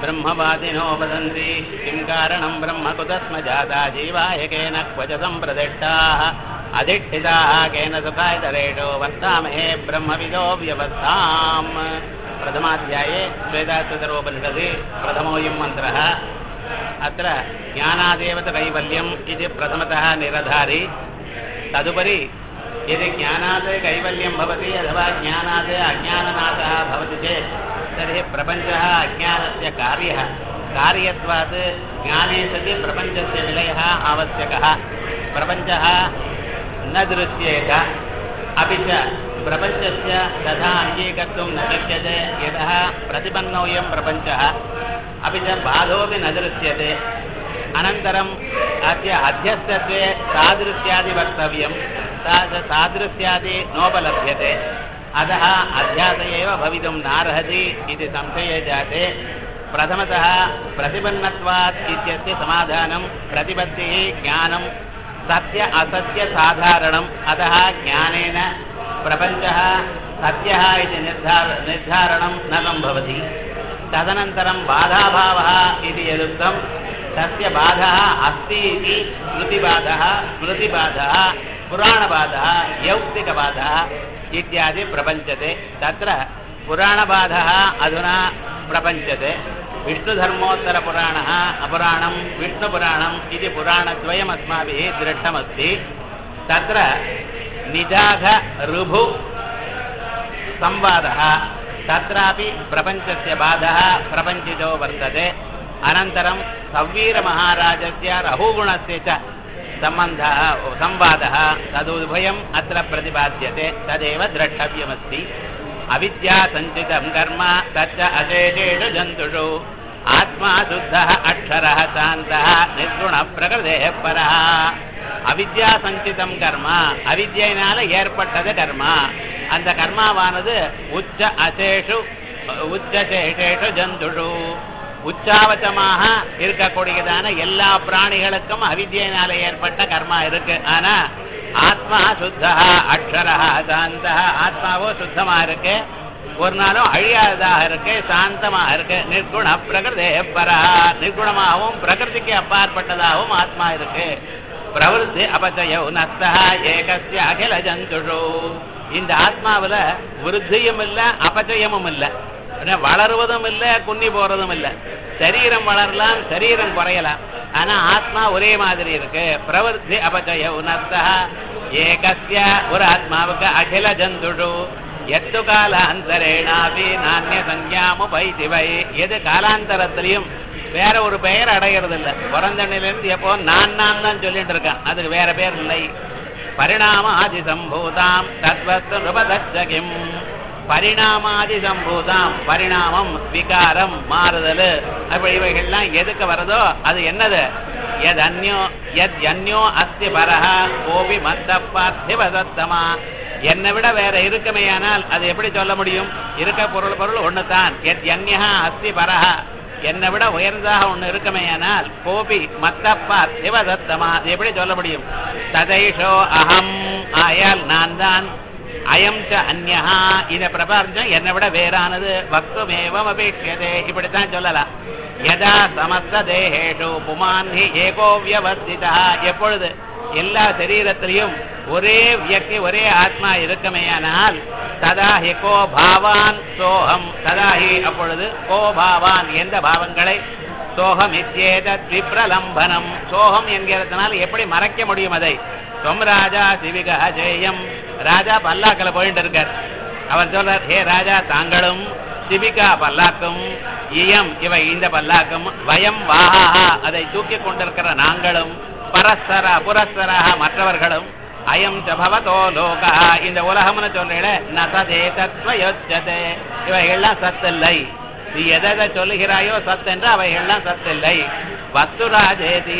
ब्रह्मवादिनो वदन्ति किं कारणं ब्रह्म कुतस्म जाता जीवाय केन क्व च सम्प्रदिष्टाः अधिष्ठिताः केन सुखायतरेषु वर्तामहे ब्रह्मविदो व्यवस्थाम् प्रथमाध्याये श्वेताश्वतरोपनिषदि प्रथमोऽयं मन्त्रः अत्र ज्ञानादेव च कैवल्यम् इति प्रथमतः निरधारि तदुपरि यदि ज्ञानात् कैवल्यं भवति अथवा ज्ञानात् अज्ञाननाशः भवति चेत् तर्हि प्रपञ्चः अज्ञानस्य कार्यः कार्यत्वात् ज्ञाने सति प्रपञ्चस्य विलयः आवश्यकः प्रपञ्चः न दृश्येत अपि च प्रपञ्चस्य तथा अङ्गीकर्तुं न शक्यते यतः प्रतिपन्नोऽयं प्रपञ्चः अपि च बाधोऽपि न दृश्यते अनन्तरम् अस्य अध्यस्तत्वे सादृश्यादि वक्तव्यं सादृश्यादि नोपलभ्यते अतः अध्यास एव भवितुं नार्हति इति संशये जाते प्रथमतः प्रतिपन्नत्वात् इत्यस्य समाधानं प्रतिपत्तिः ज्ञानं सत्य असत्यसाधारणम् अतः ज्ञानेन प्रपञ्चः सत्यः इति निर्धार निर्धारणं न सम्भवति तदनन्तरं बाधाभावः इति यदुक्तं तस्य बाधः अस्ति इति स्मृतिबाधः स्मृतिबाधः पुराणबाधः यौक्तिकबाधः इत्यादि प्रपञ्चते तत्र पुराणबाधः अधुना प्रपञ्चते विष्णुधर्मोत्तरपुराणः अपराणं विष्णुपुराणम् इति पुराणद्वयम् अस्माभिः दृष्टमस्ति तत्र निजाघ ऋभु संवादः तत्रापि प्रपञ्चस्य बाधः प्रपञ्चितो वर्तते अनन्तरं सव्वीरमहाराजस्य रहुगुणस्य च सम्बन्धः संवादः तदुभयम् अत्र प्रतिपाद्यते तदेव द्रष्टव्यमस्ति अविद्यासञ्चितं कर्म तच्च अशेषेषु जन्तुषु आत्मा शुद्धः अक्षरः शान्तः निर्गुणप्रकृतेः परः அவித்யாசஞ்சிதம் கர்மா அவித்யினால ஏற்பட்டது கர்மா அந்த கர்மாவானது உச்ச அசேஷு உச்சசேஷேஷு ஜந்துஷு உச்சாவச்சமாக இருக்கக்கூடியதான எல்லா பிராணிகளுக்கும் அவித்யினால ஏற்பட்ட கர்மா இருக்கு ஆனா ஆத்மா சுத்தா அக்ஷரா சாந்த ஆத்மாவோ சுத்தமா இருக்கு ஒரு நாளும் அழியாததாக இருக்கு சாந்தமாக இருக்கு நிர்குண பிரகிருதே பரா நிர்குணமாகவும் பிரகிருதிக்கு அப்பாற்பட்டதாகவும் ஆத்மா இருக்கு பிரவருத்தி அபச்சயோ நஸ்தா ஏகசிய அகில ஜந்துஷோ இந்த ஆத்மாவில் விருத்தியும் இல்லை அபச்சயமும் இல்லை வளருவதும் இல்லை குன்னி போறதும் இல்லை சரீரம் வளரலாம் சரீரம் குறையலாம் ஆனா ஆத்மா ஒரே மாதிரி இருக்கு பிரவருத்தி அபச்சய உணர்த்தா ஏகசிய ஒரு ஆத்மாவுக்கு அகில ஜந்துஷு எத்து காலாந்தரேனாபி நானிய சங்கியாமுபைதி வை எது காலாந்தரத்திலையும் வேற ஒரு பெயர் அடைகிறது இல்லை பிறந்தண்ணிலிருந்து எப்போ நான் நான் தான் சொல்லிட்டு இருக்கேன் அதுக்கு வேற பேர் இல்லை பரிணாமாதி சம்பூதாம் தத்வஸ்து நிருபதச்சகிம் பரிணாமாதி சம்பூதாம் பரிணாமம் விகாரம் மாறுதல் அப்படி இவைகள்லாம் எதுக்கு வருதோ அது என்னது எத் அந்யோ எத் அந்யோ அஸ்தி பரஹா கோபி மத்த பார்த்திவசத்தமா என்னை விட வேற இருக்குமேயானால் அது எப்படி சொல்ல முடியும் இருக்க பொருள் பொருள் ஒன்று தான் எத் அந்யா அஸ்தி பரஹா என்னை விட உயர்ந்ததாக ஒன்று இருக்குமேயானால் கோபி மத்தப்பா சிவதத்தமா அது எப்படி சொல்ல முடியும் ததைஷோ அகம் ஆயால் நான் தான் அயம் ச அந்யா இந்த பிரபஞ்சம் என்னை விட வேறானது வக்துமேவம் அபேட்சியதே இப்படித்தான் சொல்லலாம் யதா சமஸ்த தேகேஷு புமான்ஹி ஏகோ வியவஸ்திதா எப்பொழுது எல்லா சரீரத்திலையும் ஒரே வியக்தி ஒரே ஆத்மா இருக்குமேயானால் ததா ஹி கோ பாவான் சோகம் ததா ஹி அப்பொழுது கோ பாவான் எந்த பாவங்களை சோகம் இத்தியேதத் விப்ரலம்பனம் சோகம் என்கிறதுனால எப்படி மறைக்க முடியும் அதை தொம் ராஜா சிவிக ஜெயம் ராஜா பல்லாக்கில் போயிட்டு இருக்கார் அவர் சொல்றார் ஹே ராஜா தாங்களும் சிவிகா பல்லாக்கும் இயம் இவை இந்த பல்லாக்கும் வயம் வாஹா அதை தூக்கி கொண்டிருக்கிற நாங்களும் பரஸ்பர புரஸ்பராக மற்றவர்களும் அயம் ஜபவதோ லோகா இந்த உலகம்னு சொல்றேன் நசதே தத்வயோச்சதே இவைகள்லாம் சத்தில்லை நீ எதை சொல்லுகிறாயோ சத்தென்று அவைகள்லாம் சத்தில்லை வஸ்துராஜேதி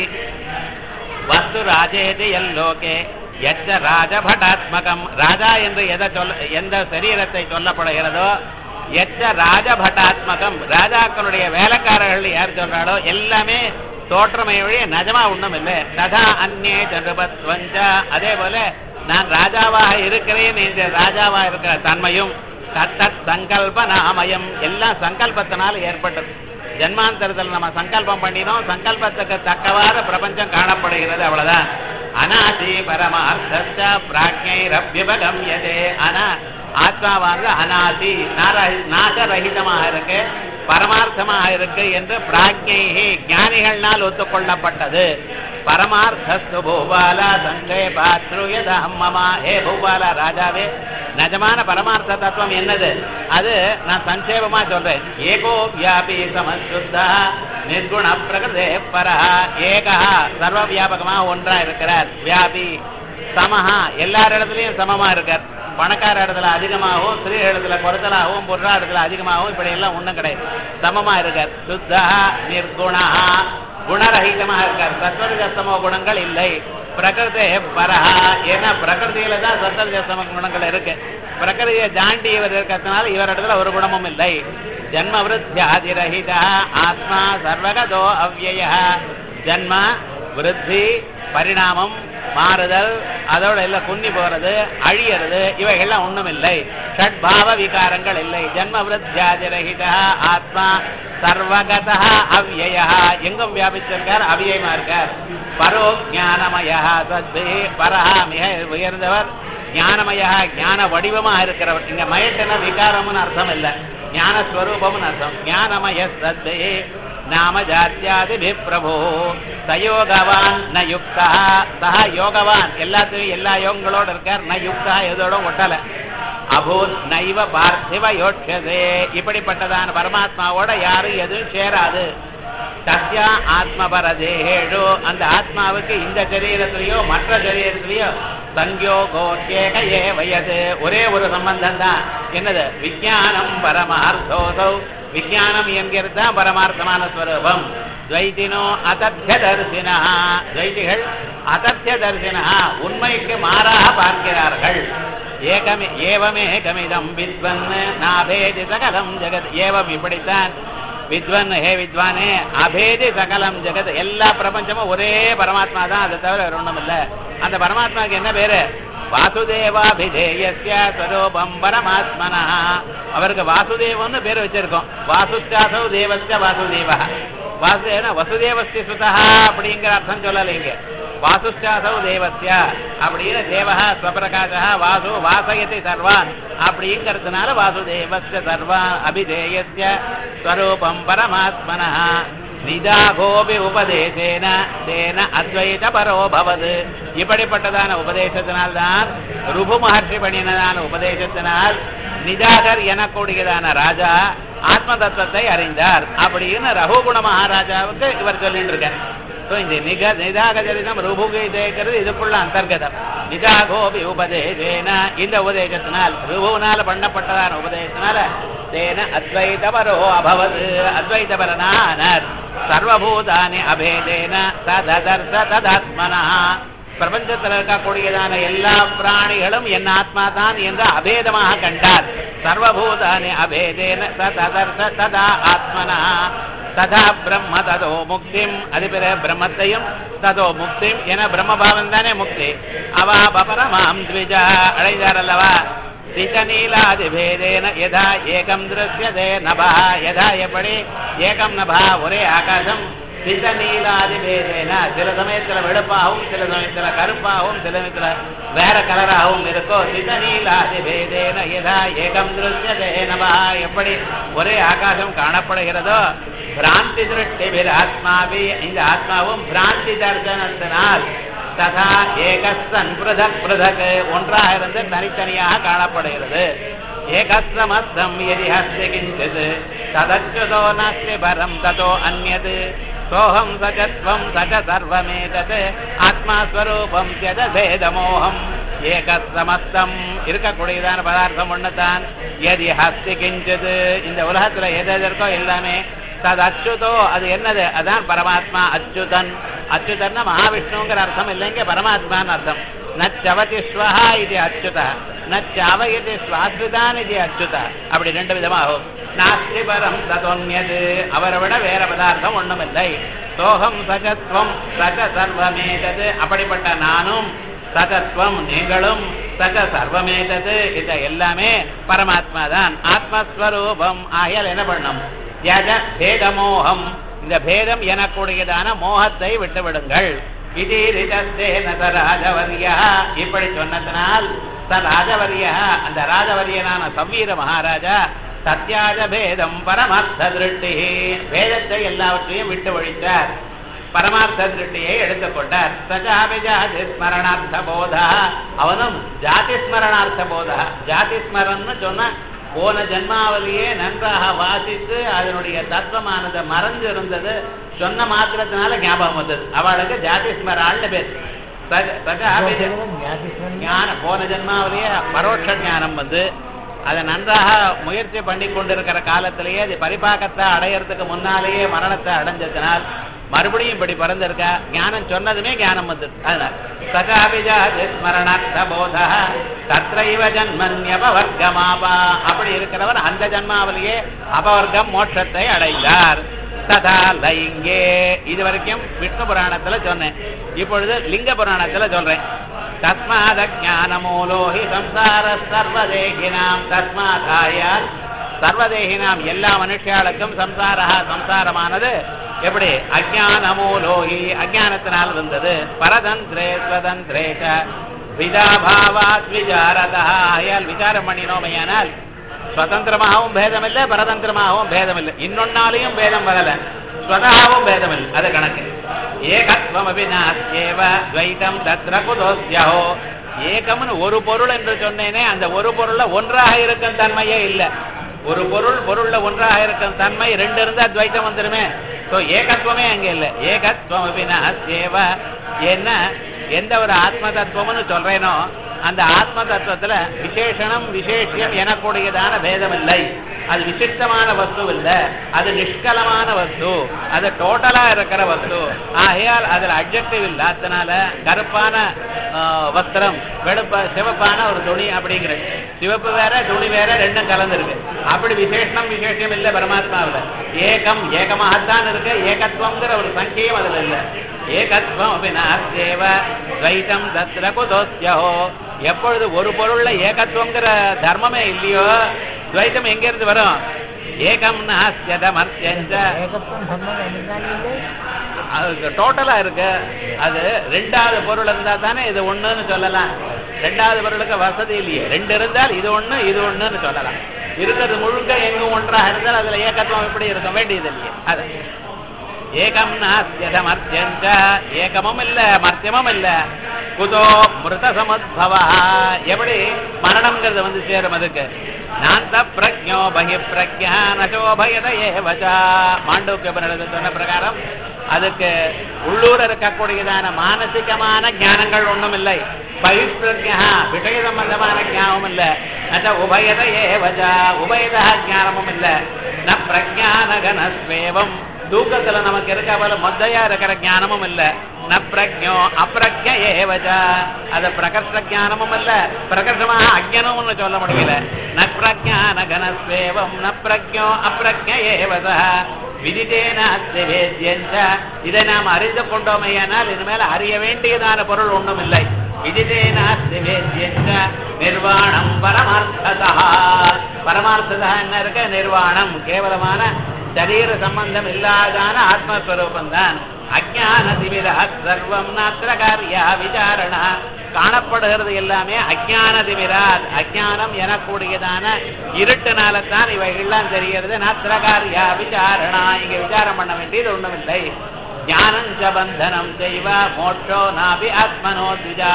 வஸ்துராஜேதி எல்லோகே எச்ச ராஜபட்டாத்மகம் ராஜா என்று எதை சொல்ல எந்த சரீரத்தை சொல்லப்படுகிறதோ எச்ச ராஜபட்டாத்மகம் ராஜாக்களுடைய வேலைக்காரர்கள் யார் சொல்றாளோ எல்லாமே தோற்றமை வழிய நஜமா ஒண்ணும் இல்லை ததா அந்நே சந்திரபத்வஞ்ச அதே போல நான் ராஜாவாக இருக்கிறேன் என்ற ராஜாவா இருக்கிற தன்மையும் தத்தத் சங்கல்ப நாமயம் எல்லாம் சங்கல்பத்தினால் ஏற்பட்டது ஜன்மாந்தரத்தில் நம்ம சங்கல்பம் பண்ணினோம் சங்கல்பத்துக்கு தக்கவாறு பிரபஞ்சம் காணப்படுகிறது அவ்வளவுதான் அநாதி பரமார்த்த பிராஜ்ஞை ரப்யுபகம்யதே ஆனா ஆத்மாவானது அநாதி நார- நாசரகிதமாக இருக்கு பரமார்த்தமாக இருக்கு என்று பிராஜ்ஞை ஞானிகள்னால் ஒத்துக்கொள்ளப்பட்டது பரமார்த்தஸ்து பூபாலா சங்கேபா த்ருயத அம்மமா ஹே பூபாலா ராஜாவே நிஜமான பரமார்த்த தத்துவம் என்னது அது நான் சங்கேபமா சொல்றேன் ஏகோ வியாபி சமசுத்தா நிர்குண பிரகிருதே பரஹ ஏகா சர்வ வியாபகமா ஒன்றா இருக்கிறார் வியாபி சமஹா எல்லார் இடத்துலயும் சமமா இருக்கார் பணக்கார இடத்துல அதிகமாகவும் ஸ்திரீ இடத்துல குறைச்சலாகவும் பொருளா இடத்துல அதிகமாகவும் இப்படி எல்லாம் ஒண்ணும் கிடையாது சமமா இருக்கார் சுத்தா நிர்குணா குணரகிதமாக இருக்கார் சத்வரஜஸ்தமோ குணங்கள் இல்லை பிரகிருதே பரஹா ஏன்னா பிரகிருதியில தான் சத்வரஜஸ்தம குணங்கள் இருக்கு பிரகிருதியை தாண்டி இவர் இருக்கிறதுனால இவர் இடத்துல ஒரு குணமும் இல்லை ஜன்ம விருத்தியாதிரகிதா ஆத்மா சர்வகதோ அவ்வய ஜன்ம விருத்தி பரிணாமம் மாறுதல் அதோட எல்லாம் குன்னி போறது அழியறது இவைகள்லாம் ஒண்ணும் இல்லை ஷட்பாவ விகாரங்கள் இல்லை ஜன்ம விருத்தியாதிரகிதா ஆத்மா சர்வகத அவ்யய எங்கும் வியாபிச்சிருக்கார் அவ்யயமா இருக்கார் பரோ ஞானமய சத்து பரஹா மிக உயர்ந்தவர் ஞானமய ஞான வடிவமா இருக்கிறவர் இங்க மயட்டன விகாரம்னு அர்த்தம் இல்ல ஞான ஸ்வரூபம்னு அர்த்தம் ஞானமய சத்து நாம ஜாத்தியாதி பிரபு சயோகவான் ந யுக்தா சஹா யோகவான் எல்லாத்தையும் எல்லா யோகங்களோட இருக்கார் ந யுக்தா எதோட ஒட்டல அபூத் நைவ பார்த்திவ யோட்சதே இப்படிப்பட்டதான பரமாத்மாவோட யாரும் எதுவும் சேராது தஸ்யா ஆத்மபரதேகேஷு அந்த ஆத்மாவுக்கு இந்த சரீரத்திலேயோ மற்ற சரீரத்திலேயோ சங்கியோ கோட்யேக ஏ வயது ஒரே ஒரு சம்பந்தம் தான் என்னது விஜயானம் பரமார்த்தோதௌ விஜயானம் என்கிறது தான் பரமார்த்தமான ஸ்வரூபம் துவைதினோ அதத்திய தரிசினா துவைதிகள் அதத்திய தரிசினா உண்மைக்கு மாறாக பார்க்கிறார்கள் ஏகமே ஏவமேகமிதம் வித்வன் நாபேதி சகலம் ஜெகத் ஏவம் இப்படித்தான் வித்வன் ஹே வித்வானே அபேதி சகலம் ஜெகத் எல்லா பிரபஞ்சமும் ஒரே பரமாத்மா தான் அதை தவிர வேற ஒண்ணும் இல்ல அந்த பரமாத்மாவுக்கு என்ன பேரு வாசுதேவாபிதேயஸ்ய ஸ்வரூபம் பரமாத்மனா அவருக்கு வாசுதேவன்னு பேர் வச்சிருக்கோம் வாசுச்சாசௌ தேவஸ்ய வாசுதேவா வாசுதேவன வசுதேவஸ்ய சுதா அப்படிங்கிற அர்த்தம் சொல்லலைங்க வாசுச்சாசௌ தேவஸ்ய அப்படின்னு தேவஹ ஸ்வபிரகாசா வாசு வாசயதி சர்வான் அப்படிங்கிறதுனால வாசுதேவஸ்ய சர்வான் அபிதேயஸ்ய ஸ்வரூபம் பரமாத்மனா நிதாகோபி உபதேசேன தேன அத்வைத பரோ பவது இப்படிப்பட்டதான உபதேசத்தினால்தான் ருபு மகர்ஷி பண்ணினதான உபதேசத்தினால் நிதாகர் எனக்கூடியதான ராஜா ஆத்ம தத்துவத்தை அறிந்தார் அப்படின்னு ரகுகுண மகாராஜாவுக்கு இவர் சொல்லிட்டு இருக்கார் So, இந்த நிக நிதாகஜரிதம் ருபுகீதைங்கிறது இதுக்குள்ள அந்தர்கதம் நிதாகோபி உபதேசேன இந்த உபதேசத்தினால் ருபுனால பண்ணப்பட்டதான உபதேசத்தினால தேன அத்வைதபரோ அபவது அத்வைதபரனானர் சர்வபூதானி அபேதேன தததர்ச ததாத்மனா பிரபஞ்சத்தில் இருக்கக்கூடியதான எல்லா பிராணிகளும் என் ஆத்மா தான் என்று அபேதமாக கண்டார் சர்வபூதானி அபேதேன ததர்ச ததா ஆத்மனா ததா பிரம்ம ததோ முக்திம் அது பிற பிரம்மத்தையும் ததோ முக்திம் என பிரம்மபாவம் தானே முக்தி அவா பபரமாம் த்விஜா அழைந்தார் அல்லவா சிதநீலாதிபேதேன யதா ஏகம் திருஷ்யதே நபா யதா எப்படி ஏகம் நபா ஒரே ஆகாசம் சிதநீலாதிபேதேன சில சமயத்துல வெளுப்பாகவும் சில சமயத்துல கருப்பாகவும் சில சமயத்துல வேற கலராகவும் இருக்கோ சிதநீலாதிபேதேன யதா ஏகம் திருஷ்யதே நபா எப்படி ஒரே ஆகாசம் காணப்படுகிறதோ பிராந்தி திருஷ்டிபிர் ஆத்மாவி இந்த ஆத்மாவும் பிராந்தி தர்சனத்தினால் ததா ஏகஸ்தன் பிரதக் பிரதக் ஒன்றாக இருந்து தனித்தனியாக காணப்படுகிறது ஏகஸ்தமஸ்தம் எதி ஹஸ்தி கிஞ்சித் ததச்சுதோ நாஸ்தி பரம் ததோ அந்யத் சோகம் சஜத்வம் சஜ சர்வமேதத் ஆத்மா ஸ்வரூபம் தியஜ பேதமோகம் ஏகஸ்தமஸ்தம் இருக்கக்கூடியதான பதார்த்தம் ஒண்ணுதான் எதி ஹஸ்தி கிஞ்சித் இந்த உலகத்துல எது எது இருக்கோ எல்லாமே தது அச்சுதோ அது என்னது அதான் பரமாத்மா அச்சுதன் அச்சுதன்னா மகாவிஷ்ணுங்கிற அர்த்தம் இல்லைங்க பரமாத்மான்னு அர்த்தம் நச்சவதி ஸ்வஹா இது அச்சுத நச்சாவயதி ஸ்வாஸ்விதான் இது அச்சுத அப்படி ரெண்டு விதமாகும் நாஸ்தி பரம் ததொன்யது அவரை விட வேற பதார்த்தம் ஒண்ணும் இல்லை சோகம் சகத்வம் சக சர்வமேதது அப்படிப்பட்ட நானும் சகத்வம் நீங்களும் சக சர்வமேதது இது எல்லாமே பரமாத்மா தான் ஆத்மஸ்வரூபம் ஆகியால் என்ன பண்ணும் யஜ பேதமோகம் இந்த பேதம் எனக்கூடியதான மோகத்தை விட்டு விடுங்கள் இதீரிதஸ்தேன ராஜவரியா இப்படி சொன்னதனால் ச ராஜவரியா அந்த ராஜவரியனான சவ்வீர மகாராஜா சத்யாஜ பேதம் பரமார்த்த திருஷ்டி வேதத்தை எல்லாவற்றையும் விட்டு ஒழித்தார் பரமார்த்த திருஷ்டியை எடுத்துக்கொண்டார் சஜாபி ஜாதி ஸ்மரணார்த்த போதா அவனும் ஜாதி ஸ்மரணார்த்த போதா ஜாதி ஸ்மரன்னு சொன்ன போன ஜென்மாவலியே நன்றாக வாசித்து அதனுடைய தத்துவமானது மறைஞ்சு இருந்தது சொன்ன மாத்திரத்தினால ஞாபகம் வந்தது அவளுக்கு ஜாதி ஸ்மராள்னு பேர் சஜ- சஜாபி ஜ- ஞானம் போன ஜென்மாவிலேயே பரோட்ச ஞானம் வந்து அதை நன்றாக முயற்சி பண்ணி கொண்டிருக்கிற காலத்திலேயே அது பரிபாக்கத்தை அடையறதுக்கு முன்னாலேயே மரணத்தை அடைஞ்சதுனால் மறுபடியும் இப்படி பிறந்திருக்கா ஞானம் சொன்னதுமே ஞானம் வந்தது அதனால சகாபிஜாதி ஸ்மரணார்த்த போத தத்ரைவ ஜன்மன்யபவர்க்கமாபா அப்படி இருக்கிறவர் அந்த ஜன்மாவிலேயே அபவர்க்கம் மோட்சத்தை அடைந்தார் ததா லைங்கே இது வரைக்கும் விஷ்ணு புராணத்துல சொன்னேன் இப்பொழுது லிங்க புராணத்துல சொல்றேன் தஸ்மாத ஞானமூலோ ஹி சம்சார சர்வதேகினாம் தஸ்மாதாயால் சர்வதேகினாம் எல்லா மனுஷியாளுக்கும் சம்சாரா சம்சாரமானது எப்படி அஜானமூலோகி அஜானத்தினால் வந்தது பரதந்திரே ஸ்வதந்திரே ச விதாபாவாத் விசாரதா ஆயால் விசாரம் பண்ணினோமையானால் சுதந்திரமாகவும் பேதம் இல்லை பரதந்திரமாகவும் பேதம் இல்லை இன்னொன்னாலையும் பேதம் வரல ஸ்வதாவும் பேதம் இல்லை அது கணக்கு ஏகத்வம் அபிநாஸ்யேவ துவைதம் தத்ர குதோஸ்யஹோ ஏகம்னு ஒரு பொருள் என்று சொன்னேனே அந்த ஒரு பொருள்ல ஒன்றாக இருக்கும் தன்மையே இல்லை ஒரு பொருள் பொருள்ல ஒன்றாக இருக்கும் தன்மை ரெண்டு இருந்தா துவைத்தம் வந்துருமே சோ ஏகத்துவமே அங்க இல்லை ஏகத்துவம் அபிநாஸ்யேவ என்ன எந்த ஒரு ஆத்ம தத்துவம்னு சொல்றேனோ அந்த ஆத்ம தத்துவத்துல விசேஷணம் விசேஷியம் எனக்கூடியதான பேதம் இல்லை அது விசிஷ்டமான வஸ்து இல்ல அது நிஷ்கலமான வஸ்து அது டோட்டலா இருக்கிற வஸ்து ஆகையால் அதுல அப்ஜெக்டிவ் இல்ல அதனால கருப்பான ஆ, வஸ்திரம் வெளுப்ப சிவப்பான ஒரு துணி அப்படிங்கிறது சிவப்பு வேற துணி வேற ரெண்டும் கலந்துருக்கு அப்படி விசேஷம் விசேஷம் இல்ல பரமாத்மாவில் ஏகம் ஏகமாகத்தான் இருக்கு ஏகத்துவங்கிற ஒரு சங்கியம் அதுல இல்ல ஏகத்வம் அபிநாசேவ துவைத்தம் தத்ர குதோஸ்யஹோ எப்பொழுது ஒரு பொருள்ல ஏகத்துவங்கிற தர்மமே இல்லையோ துவைத்தம் எங்க இருந்து வரும் ஏகம் நாஸ்யதமர்த்தியஞ்ச ஏகத்துவம் தர்மம் என்னதான் இல்லை அது டோட்டலா இருக்கு அது ரெண்டாவது பொருள் இருந்தா தானே இது ஒண்ணுன்னு சொல்லலாம் ரெண்டாவது பொருளுக்கு வசதி இல்லையே ரெண்டு இருந்தால் இது ஒண்ணு இது ஒண்ணுன்னு சொல்லலாம் இருக்கிறது முழுக்க எங்கும் ஒன்றாக இருந்தால் அதுல ஏகத்துவம் எப்படி இருக்க வேண்டியது இல்லையே அது ஏகம் நாஸ்யதமர்த்தியஞ்ச ஏகமும் இல்ல மர்த்தியமும் இல்ல குதோ மிருத சமத்பவா எப்படி மரணம்ங்கிறது வந்து சேரும் அதுக்கு நாந்த பிரஜோ பகி பிரஜானசோபயத ஏவச்சா மாண்டூக்கிய உபநிடதம் சொன்ன பிரகாரம் அதுக்கு உள்ளூர் இருக்கக்கூடியதான மானசிகமான ஞானங்கள் ஒண்ணும் இல்லை பகிஷ்பிரஜா விஷய சம்பந்தமான ஞானமும் இல்ல நச்ச உபயத ஏவச்சா உபயதா ஞானமும் இல்ல ந பிரஜானகனஸ்வேவம் தூக்கத்துல நமக்கு இருக்க போல மொத்தையா இருக்கிற ஞானமும் இல்ல ந பிரஜோ அப்பிரஜ ஏவஜா அது பிரகர்ஷ ஞானமும் இல்ல பிரகர்ஷமாக அஜ்ஞனம்னு சொல்ல முடியல ந பிரஜான கனஸ்வேவம் ந பிரஜோ அப்பிரஜ ஏவதா விதிதேன அஸ்தி வேத்யஞ்ச இதை நாம் அறிந்து கொண்டோமையானால் இனிமேல் அறிய வேண்டியதான பொருள் ஒண்ணும் இல்லை விதிதேன அஸ்தி வேத்யஞ்ச நிர்வாணம் பரமார்த்ததா பரமார்த்ததா என்ன இருக்க நிர்வாணம் கேவலமான சரீர சம்பந்தம் இல்லாதான ஆத்மஸ்வரூபம் தான் அஜான திமிர சர்வம் நாத்திர காரியா விசாரணா காணப்படுகிறது எல்லாமே அஜான திமிராத் அஜானம் எனக்கூடியதான இருட்டுனால தான் இவைகள்லாம் தெரிகிறது நாத்திர காரியா விசாரணா இங்க விசாரம் பண்ண வேண்டியது ஒண்ணுமில்லை ஞானம் ச பந்தனம் செய்வ மோட்சோ நாபி ஆத்மனோ துஜா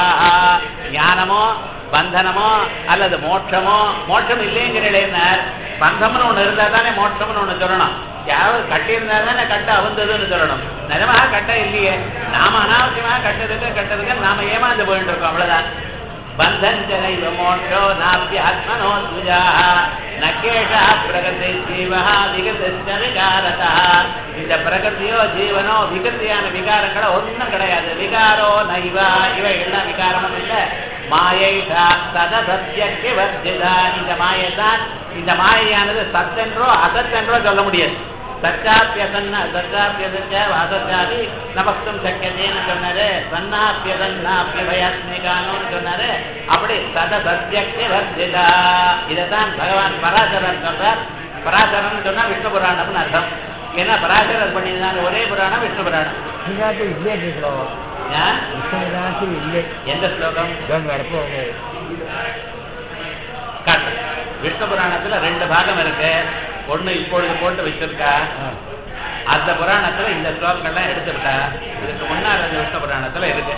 ஞானமோ பந்தனமோ அல்லது மோட்சமோ மோட்சம் இல்லைங்கிறேன் பந்தம்னு ஒண்ணு இருந்தா தானே மோட்சம்னு ஒண்ணு சொல்லணும் யாராவது கட்டி இருந்தா தானே கட்ட அவந்ததுன்னு சொல்லணும் நிஜமாக கட்ட இல்லையே நாம அனாவசியமாக கட்டதுக்கு கட்டதுக்கு நாம ஏமாந்து போயிட்டு இருக்கோம் அவ்வளவுதான் பந்தன் ஜனைவ மோட்சோ நாப்பி ஆத்மனோ துஜா நகேஷா பிரகதி ஜீவஹா விகதிச்ச விகாரதா இந்த பிரகதியோ ஜீவனோ விகத்தியான விகாரங்களோ ஒண்ணும் கிடையாது விகாரோ நைவா இவைகள்லாம் விகாரமும் இல்லை மாயைஷா சத சத்தியக்கு வர்ஜிதா இந்த மாயைதான் இந்த மாயையானது சத்தென்றோ அசத்தென்றோ சொல்ல முடியாது சச்சாப்பியசன்ன சச்சாப்பியசச்ச அசச்சாதி நமஸ்தும் சக்கியதேன்னு சொன்னாரு சன்னாப்பியதன்னாப்பியபயாத்மிகானு சொன்னாரு அப்படி சத சத்தியக்கு வர்ஜிதா இதைத்தான் பகவான் பராசரன் சொல்றார் பராசரம்னு சொன்னா விஷ்ணு புராணம்னு அர்த்தம் ஏன்னா பராசரர் பண்ணியிருந்தாங்க ஒரே புராணம் விஷ்ணு புராணம் இதுக்காக இல்லையே கேட்கலாம் ஏன்? விஷ்ணுதாசி இல்லை எந்த ஸ்லோகம் இதான் நடப்பு காட்டு விஷ்ணு புராணத்துல ரெண்டு பாகம் இருக்கு ஒண்ணு இப்பொழுது போட்டு வச்சிருக்கா அந்த புராணத்துல இந்த ஸ்லோகங்கள்லாம் எடுத்துருக்கா இதுக்கு முன்னால் அந்த விஷ்ணு புராணத்துல இருக்கு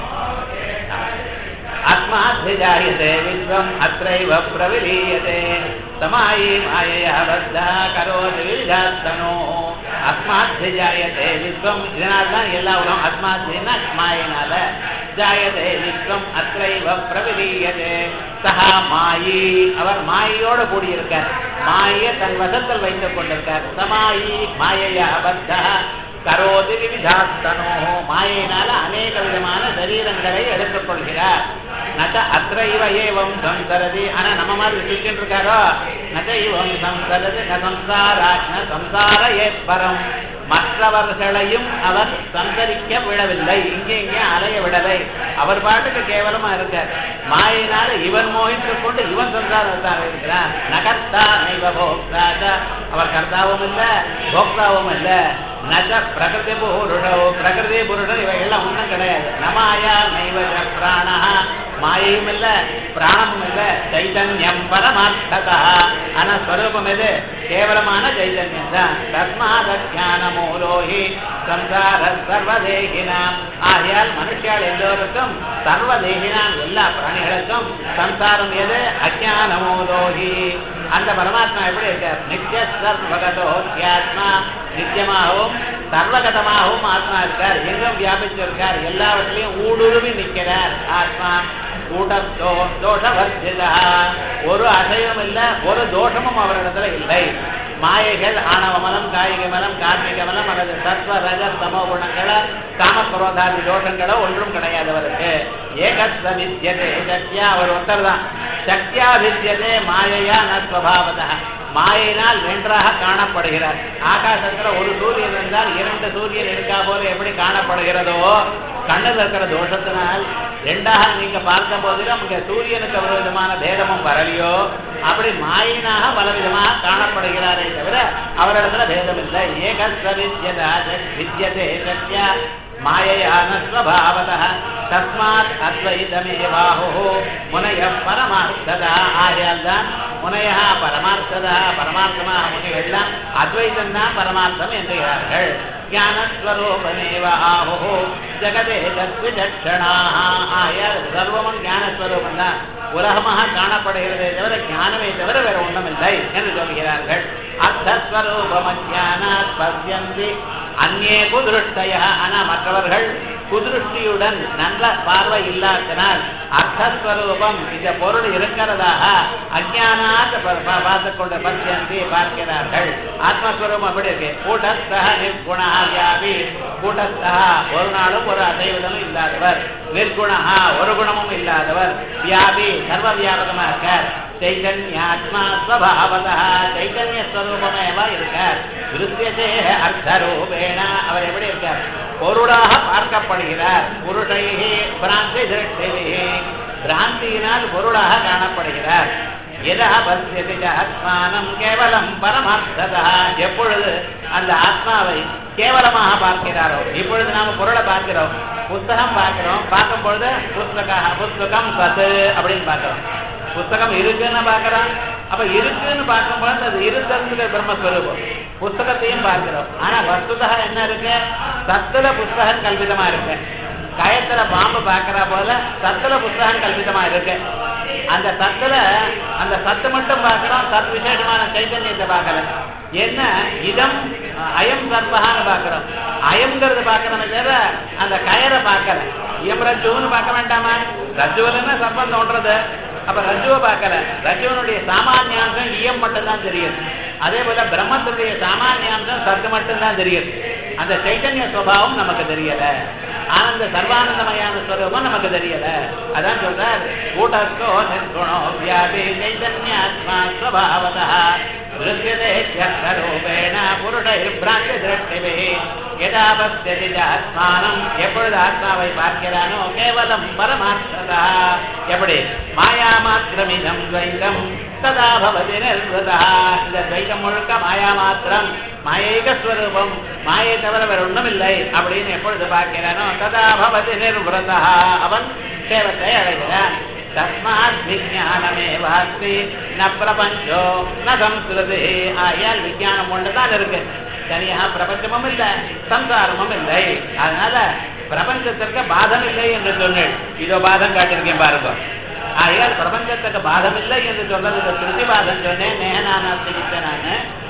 अस्माद्भिजायते विश्वम् अत्रैव प्रविलीयते समायी मायया बद्धा करोति विजास्तनोः अस्माद्भिजायते விஸ்வம் இதனால தான் எல்லா உலகம் அஸ்மாத்னா மாயினால ஜாயதே விஸ்வம் அத்ரைவ பிரவிலீயதே சஹா மாயி அவர் மாயையோட கூடியிருக்கார் மாயை தன் வசத்தில் வைத்துக் கொண்டிருக்கார் சமாயி மாயையா பத்தா கரோதி விவிதாஸ்தனோ மாயினால அநேக விதமான சரீரங்களை எடுத்துக் கொள்கிறார் நச்ச அத்த இவ ஏவம் சம்சரதி ஆனா நம்ம மாதிரி சுற்றிட்டு இருக்காரோ நச்ச இவம் சம்சரதி ந சம்சாராஜ் ந சம்சார ஏற்பரம் மற்றவர்களையும் அவர் சந்தரிக்க விடவில்லை இங்கே இங்கே அலைய விடலை அவர் பாட்டுக்கு கேவலமா இருக்கார் மாயினால இவன் மோகித்துக் கொண்டு இவன் சந்தாரத்தாக இருக்கிறான் நகர்த்தா நைவ போக்தாச்ச அவர் கர்த்தாவும் இல்ல போக்தாவும் இல்ல நஜ பிரகிருதி புருஷோ பிரகிருதி புருஷன் இவைகள்லாம் ஒன்றும் கிடையாது நமாயா நைவ பிராணா மாயையும் இல்ல பிராணமும் இல்ல சைதன்யம் பரமார்த்ததா ஆனா ஸ்வரூபம் எது கேவலமான சைதன்யம் தான் தஸ்மாத ஞான மூலோஹி சம்சார சர்வதேகினாம் ஆகையால் மனுஷியால் எல்லோருக்கும் சர்வதேகினாம் எல்லா பிராணிகளுக்கும் சம்சாரம் எது அஜான மூலோஹி அந்த பரமாத்மா எப்படி இருக்கார் நித்திய சர்வகதோ ஆத்மா நித்தியமாகவும் சர்வகதமாகவும் ஆத்மா இருக்கார் எங்கும் வியாபிச்சிருக்கார் எல்லாவற்றிலையும் ஊடுருவி நிற்கிறார் ஆத்மா கூட்டத்தோ தோஷவர்ஜிதா ஒரு அசைவும் இல்ல ஒரு தோஷமும் அவரிடத்துல இல்லை மாயைகள் ஆணவ மலம் காயிக மலம் கார்மிக மலம் அல்லது சத்வ ரஜ சமோ குணங்கள காமக்ரோதாதி தோஷங்களோ ஒன்றும் கிடையாது அவருக்கு ஏகஸ்வ வித்தியதே சக்தியா அவர் ஒருத்தர் தான் சக்தியா வித்தியதே மாயையா நஸ்வபாவதா மாயினால் வென்றாக காணப்படுகிறார் ஆகாசத்துல ஒரு சூரியன் இருந்தால் இரண்டு சூரியன் இருக்கா போல எப்படி காணப்படுகிறதோ கண்ணில் இருக்கிற தோஷத்தினால் ரெண்டாக நீங்க பார்த்த போதிலும் இங்க சூரியனுக்கு ஒரு விதமான பேதமும் வரலையோ அப்படி மாயினாக பல விதமாக காணப்படுகிறாரே தவிர அவரிடத்துல பேதம் இல்லை ஏகஸ்வவித்யதா வித்யதே சத்யா மாயையான ஸ்வபாவதः தஸ்மாத் அத்வைதமேவாஹோ முனைய பரமார்த்ததா ஆகையால் தான் முனைய பரமார்த்ததா பரமார்த்தமாக முனிகள்லாம் அத்வைதம் தான் பரமார்த்தம் என்கிறார்கள் ஞானஸ்வரூபமேவ ஆஹோ ஜெகதே தத்விதட்சணாக ஆகையால் சர்வமும் ஞானஸ்வரூபம் தான் உலகமாக காணப்படுகிறதே தவிர ஞானமே தவிர வேற ஒன்றும் இல்லை என்று சொல்கிறார்கள் அர்த்தஸ்வரூபமஜானாத் பசியந்தி அந்நே குதிருஷ்டய ஆனா மற்றவர்கள் குதிருஷ்டியுடன் நல்ல பார்வை இல்லாதனால் அர்த்தஸ்வரூபம் இந்த பொருள் இருக்கிறதாக அஜானாத் பார்த்து கொண்டு பசியந்தி பார்க்கிறார்கள் ஆத்மஸ்வரூபம் அப்படி இருக்கு கூட்டஸ்தக நிர்குணா வியாபி கூட்டஸ்தா ஒரு நாளும் ஒரு அசைவதமும் இல்லாதவர் நிர்குணா ஒரு குணமும் இல்லாதவர் வியாபி சர்வ வியாபகமா இருக்கார் சைதன்யாத்மா ஸ்வபாவதா சைதன்ய ஸ்வரூபமேவ இருக்கார் திருத்தியதே அர்த்தரூபேண அவர் எப்படி இருக்கார் பொருளாக பார்க்கப்படுகிறார் புருஷைகி பிராந்தி திருஷ்டிகி பிராந்தியினால் பொருளாக காணப்படுகிறார் எதா பசியதி ஆத்மானம் கேவலம் பரமார்த்ததா எப்பொழுது அந்த ஆத்மாவை கேவலமாக பார்க்கிறாரோ இப்பொழுது நாம பொருளை பார்க்கிறோம் புஸ்தகம் பார்க்கிறோம் பார்க்கும் பொழுது புஸ்தக புஸ்தகம் சத்து அப்படின்னு பார்க்கிறோம் புஸ்தகம் இருக்குன்னு பார்க்கிறோம் அப்ப இருக்குன்னு பார்க்கும்போது அது இருக்கிறதுக்கு பிரம்மஸ்வரூபம் புஸ்தகத்தையும் பார்க்கிறோம் ஆனா வஸ்துதா என்ன இருக்கு சத்துல புஸ்தகம் கல்பிதமா இருக்கு கயத்துல பாம்பு பார்க்கிற போல சத்துல புஸ்தகம் கல்பிதமா இருக்கு அந்த சத்துல அந்த சத்து மட்டும் பார்க்கிறோம் சத் விசேஷமான சைத்தன்யத்தை பார்க்கல என்ன இதம் அயம் சர்வகான்னு பார்க்கிறோம் அயம்ங்கிறது பார்க்கறமே தவிர அந்த கயரை பார்க்கல இயம் ரஜுன்னு பார்க்க வேண்டாமா ரஜுவலன்னா சர்ப்பம் தோன்றது அப்ப ரஜுவை பார்க்கல ரஜுவனுடைய சாமானியாம்சம் இயம் மட்டும்தான் தெரியுது அதே போல பிரம்மத்துடைய சாமானியாம்சம் சத்து மட்டும்தான் தெரியுது அந்த சைத்தன்ய சுவாவம் நமக்கு தெரியல ஆனந்த சர்வானந்தமயான ஸ்வரூபம் நமக்கு தெரியல அதான் சொல்றார் கூட்டஸ்தோ நிர்குணோ வியாபி சைதன்யாத்மா ஸ்வபாவதா திருஷ்யதே ரூபேண புருஷைர்பிராந்தி திருஷ்டிவே எதா பஸ்யதி ஆத்மானம் எப்பொழுது ஆத்மாவை பார்க்கிறானோ கேவலம் பரமார்த்ததா எப்படி மாயா மாத்திரமிதம் துவைதம் ததா பவதி நிர்வதா இந்த துவைதம் முழுக்க மாயா மாத்திரம் மாயைக ஸ்வரூபம் மாயை தவிர வேற ஒண்ணும் இல்லை அப்படின்னு எப்பொழுது பார்க்கிறானோ ததா பவதி நிர்வதா அவன் சேவத்தை அடைகிறான் தஸ்மாத் விஜயானமே வாஸ்தி ந பிரபஞ்சோ ந சம்ஸ்கிருதி ஆயால் விஜயானம் ஒன்றுதான் இருக்கு தனியாக பிரபஞ்சமும் இல்லை சம்சாரமும் இல்லை அதனால பிரபஞ்சத்திற்கு பாதம் இல்லை என்று சொன்னேன் இதோ பாதம் காட்டியிருக்கேன் பாருங்க ஆகையால் பிரபஞ்சத்துக்கு பாதம் இல்லை என்று சொல்றது திருத்தி பாதம் சொன்னேன் நேனானாஸ்திகிட்ட நான்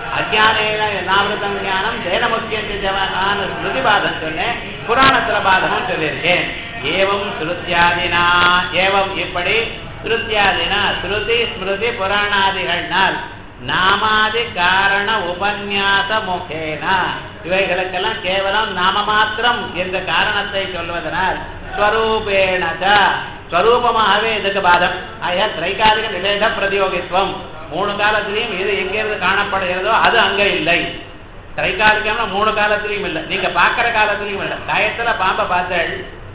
அஜானேன நாவிரதம் ஞானம் தேன முக்கியம் ஜவான ஸ்ருதி பாதம் சொன்னேன் புராணத்துல பாதமும் சொல்லியிருக்கேன் ஏவம் ஸ்ருத்தியாதினா ஏவம் இப்படி ஸ்ருத்தியாதினா ஸ்ருதி ஸ்மிருதி புராணாதிகள்னால் நாமாதி காரண உபன்யாச முகேனா இவைகளுக்கெல்லாம் கேவலம் நாம மாத்திரம் என்ற காரணத்தை சொல்வதனால் ஸ்வரூபேணத ஸ்வரூபமாகவே இதுக்கு பாதம் ஆயா திரைகாலிக நிலேஷ பிரதியோகித்துவம் மூணு காலத்திலையும் இது எங்கிருந்து காணப்படுகிறதோ அது அங்க இல்லை திரைகாலிகம்னா மூணு காலத்திலையும் இல்லை நீங்க பாக்குற காலத்திலையும் இல்லை காயத்துல பாம்பை பார்த்தேள்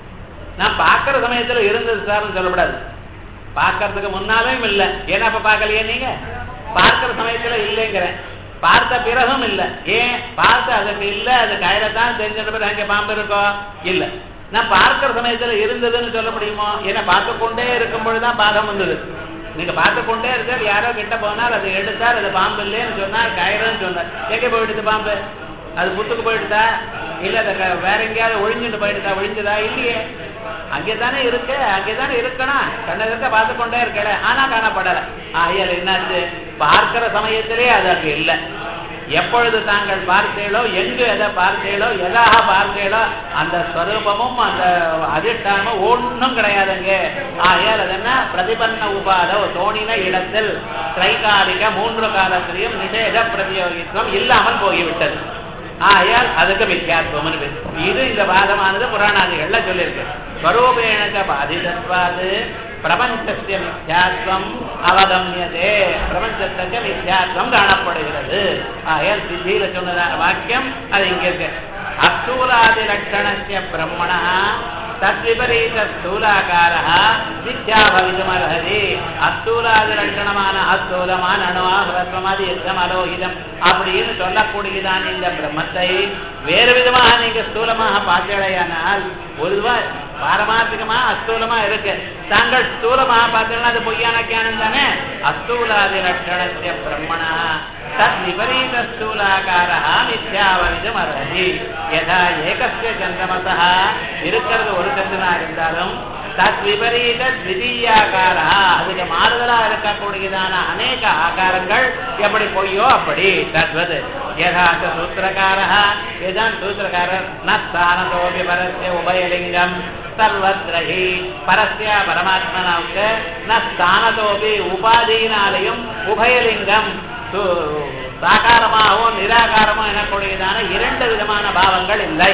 நான் பாக்குற சமயத்துல இருந்தது சார்னு சொல்லக்கூடாது பார்க்கறதுக்கு முன்னாலும் இல்லை ஏன்னா அப்ப பார்க்கலையே நீங்க பார்க்கிற சமயத்துல இல்லைங்கிறேன் பார்த்த பிறகும் இல்ல ஏன் பார்த்து அதுக்கு இல்ல அது கயிறத்தான் தெரிஞ்சிட்ட பிறகு அங்கே பாம்பு இருக்கோ இல்ல நான் பார்க்கிற சமயத்துல இருந்ததுன்னு சொல்ல முடியுமோ ஏன்னா பார்த்து கொண்டே இருக்கும் பொழுதுதான் பாதம் வந்தது நீங்க பார்த்து கொண்டே இருக்கார் யாரோ கிட்ட போனால் அதை எடுத்தார் அது பாம்பு இல்லைன்னு சொன்னார் கயிறுன்னு சொன்னார் எங்க போயிடுது பாம்பு அது புத்துக்கு போயிடுதா இல்ல அது க- வேற எங்கேயாவது ஒழிஞ்சுட்டு போயிடுதா ஒழிஞ்சுதா இல்லையே அங்கேதானே இருக்கு அங்கேதானே இருக்கணும் கண்ண இருக்க பார்த்து கொண்டே இருக்கல ஆனா காணப்படல ஆயல் என்னாச்சு பார்க்கிற சமயத்திலே அது அங்க இல்லை எப்பொழுது தாங்கள் பார்த்தீங்களோ எங்கு எதை பார்த்தீங்களோ எதாக பார்த்தீங்களோ அந்த ஸ்வரூபமும் அந்த அதிஷ்டானமும் ஒன்றும் கிடையாதுங்க ஆகையால் அது என்ன பிரதிபன்ன உபாதோ தோணின இடத்தில் திரைகாலிக மூன்று காலத்திலையும் நிஷேத பிரதியோகித்துவம் இல்லாமல் போய்விட்டது ஆகையால் அதுக்கு வித்தியாசம்னு பேர் இது இந்த வாதமானது புராணாதிகள்ல சொல்லியிருக்கு ஸ்வரூபேணக பாதிதத்வாது பிரபஞ்சத்திய மித்யாத்வம் அவகமியதே பிரபஞ்சத்துக்கு மித்யாத்வம் காணப்படுகிறது ஆகையால் சித்தியில சொன்னதான வாக்கியம் அது இங்க இருக்கு அஸ்தூலாதி லட்சணஸ்ய பிரம்மணா தத்விபரீத ஸ்தூலாகார மித்யா பவிதுமர்ஹதி அஸ்தூலாதி லட்சணமான அஸ்தூலமான அணுவா பிரத்வமாதி யுத்தம் அலோகிதம் அப்படின்னு சொல்லக்கூடியதான் இந்த பிரம்மத்தை வேறு விதமாக நீங்க ஸ்தூலமாக பார்த்தீர்களையானால் பொதுவா பாரமார்த்திகமா அஸ்தூலமா இருக்கு தாங்கள் ஸ்தூலமாக பார்த்தீங்கன்னா அது பொய்யான ஞானம் தானே அஸ்தூலாதி லட்சணத்திய பிரம்மணா தத் விபரீத ஸ்தூலாகார மித்யாவவிதம் அர்ஹதி யதா ஏகஸ்ய சந்திரமசா இருக்கிறது ஒரு சந்திரனா இருந்தாலும் தத் விபரீத த்விதீயாகாரா அதுக்கு மாறுதலா இருக்கக்கூடியதான அநேக ஆகாரங்கள் எப்படி பொய்யோ அப்படி தத்வது யதாச்ச சூத்திரகாரா எதான் சூத்திரகாரர் நஸ்தானதோபி பரஸ்ய உபயலிங்கம் சர்வத்ரஹி பரஸ்ய பரமாத்மனாவுக்கு நஸ்தானதோபி உபாதியினாலையும் உபயலிங்கம் சு- சாகாரமாகவும் நிராகாரமும் எனக்கூடியதான இரண்டு விதமான பாவங்கள் இல்லை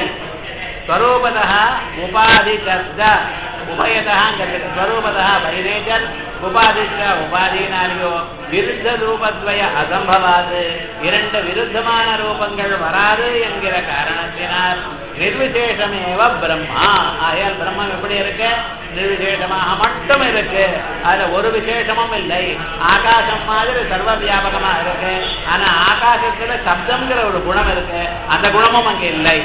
ஸ்வரூபதः உபாதிச்ச உபயதங்கிறது ஸ்வரூபதः பைனேச்சர் உபாதிச்ச உபாதீனாலேயோ விருத்த ரூபத்வய அசம்பவாது இரண்டு விருத்தமான ரூபங்கள் வராது என்கிற காரணத்தினால் நிர்விசேஷமேவ பிரம்மா ஆயால் பிரம்மம் எப்படி இருக்கு நிர்விசேஷமாக மட்டும் இருக்கு அதுல ஒரு விசேஷமும் இல்லை ஆகாசம் மாதிரி சர்வ வியாபகமா இருக்கு ஆனா ஆகாசத்துல சப்தம்ங்கிற ஒரு குணம் இருக்கு அந்த குணமும் அங்க இல்லை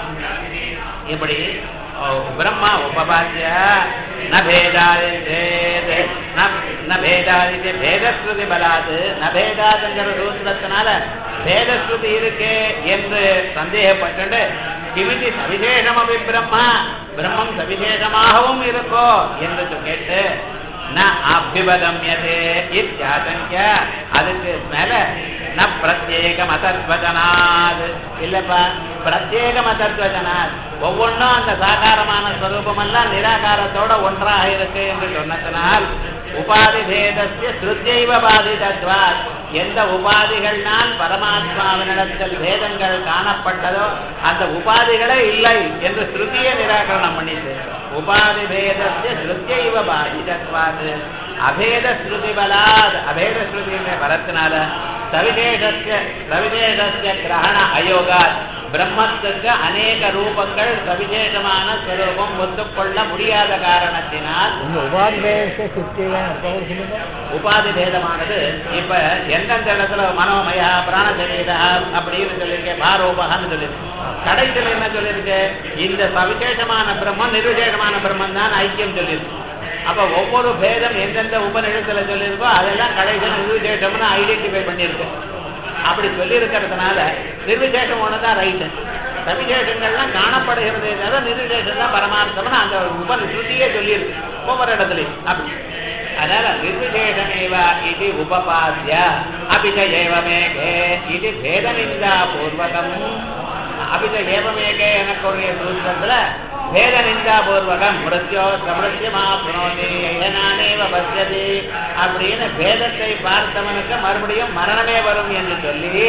இப்படி ஓ, பிரம்மா உபபாத்திய ந பேதாதிச்சேத் ந பேதாதிச்சு பேதஸ்ருதி பலாது ந பேதாதுங்கிற சூத்திரத்தினால பேதஸ்ருதி இருக்கு என்று சந்தேகப்பட்டு கிமிதி சவிசேஷமபி பிரம்மா பிரம்மம் சவிசேஷமாகவும் இருக்கோ என்று கேட்டு ந அபிபகமியதே இத்தியாசங்க அதுக்கு மேல ந பிரத்யேக மதத்வஜனாத் இல்லப்பா பிரத்யேக மதத்வஜனாத் ஒவ்வொன்றும் அந்த சாகாரமான ஸ்வரூபம் எல்லாம் நிராகாரத்தோட ஒன்றாக இருக்கு என்று சொன்னதனால் உபாதி பேதஸ்ய ஸ்ருத்தியைவ பாதிதத்வாத் எந்த உபாதிகள்னால் பரமாத்மாவினிடத்தில் பேதங்கள் காணப்பட்டதோ அந்த உபாதிகளே இல்லை என்று ஸ்ருதியை நிராகரணம் பண்ணிட்டு உபாதி பேதஸ்ய ஸ்ருத்தியைவ பாதிதத்வாத் அபேத ஸ்ருதி பலாத் அபேத ஸ்ருதி வரத்தினால சவிசேஷஸ்ய சவிசேஷஸ்ய கிரகண அயோகாத் பிரம்மத்துக்கு அநேக ரூபங்கள் சவிசேஷமான ஸ்வரூபம் ஒத்துக்கொள்ள முடியாத காரணத்தினால் இந்த உபாதி பேச சுத்தியில சொல்லுங்க உபாதி பேதமானது இப்ப எந்தெந்த இடத்துல மனோமயா பிராணசரீரா அப்படின்னு சொல்லியிருக்கேன் பாரோபகான்னு சொல்லியிருக்கு கடைசியில் என்ன சொல்லியிருக்கு இந்த சவிசேஷமான பிரம்மம் நிர்விசேஷமான பிரம்மம் தான் ஐக்கியம் சொல்லியிருக்கு அப்ப ஒவ்வொரு பேதம் எந்தெந்த உபநிடத்துல சொல்லியிருக்கோ அதெல்லாம் கடைசியில் நிர்விசேஷம்னு ஐடென்டிஃபை பண்ணியிருக்கு அப்படி சொல்லி இருக்கிறதுனால நிர்விசேஷம் ஒண்ணுதான் ரைட்டு சவிசேஷங்கள்லாம் காணப்படுகிறது தவிர நிர்விசேஷம் தான் பரமார்த்தம்னு அந்த உப ஸ்ருதியே சொல்லியிருக்கு ஒவ்வொரு இடத்துலையும் அப்படி அதனால நிர்விசேஷமேவ இது உபபாத்திய அபித ஏவமேகே இது பேதநிந்தா பூர்வகம் அபித ஏவமேகே எனக்குரிய சூத்திரத்துல பேத நிந்தா பூர்வகம் மிருத்யோ சமிருத்தியமா புனோதி நானேவ பசியதி அப்படின்னு பேதத்தை பார்த்தவனுக்கு மறுபடியும் மரணமே வரும் என்று சொல்லி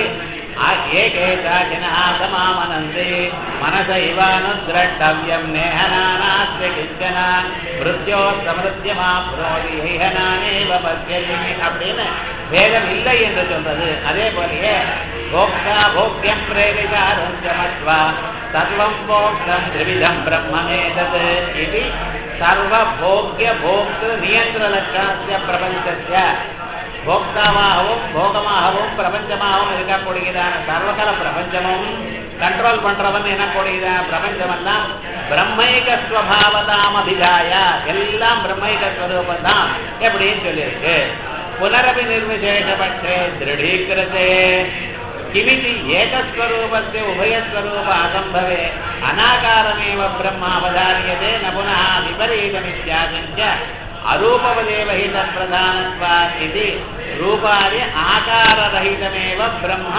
ஏகேதா ஜனா சமாமனந்தி மனச இவானுதிரட்டவியம் நேஹனானாஸ்ய கிஞ்சன மிருத்யோ சமிருத்தியமா புனோதி நானேவ பசியதி அப்படின்னு பேதம் இல்லை என்று சொல்றது அதே போலயே போக்தா போக்கியம் பிரேரிதாரஞ்சமத்வா சர்வம் போக்தம் திரிவிதம் பிரம்மமேதது இது சர்வ போக்கிய போக்து நியந்திர லட்சணஸ்ய பிரபஞ்சஸ்ய போக்தாவாகவும் போகமாகவும் பிரபஞ்சமாகவும் இருக்கக்கூடியதான சர்வகல பிரபஞ்சமும் கண்ட்ரோல் பண்றவன் எனக்கூடியதான பிரபஞ்சமெல்லாம் பிரம்மைக ஸ்வபாவதாம் அபிதாய எல்லாம் பிரம்மைக ஸ்வரூபம் தான் எப்படின்னு சொல்லியிருக்கு புனரபி நிர்விசேஷபட்சே திருடீகிருத்தே किमिति एकस्वरूपस्य उभयस्वरूप असम्भवे अनाकारमेव ब्रह्मावधार्यते न पुनः विपरीतमित्याशङ्क्य अरूपवदेव हि तत्प्रधानत्वात् इति ரூபாதி ஆகாரரகிதமேவ பிரம்ம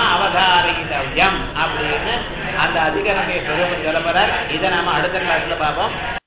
அவதாரித்தவ்யம் அப்படின்னு அந்த அதிகரமே சொல்ல போறார் இதை நாம அடுத்த கிளாஸ்ல பார்ப்போம்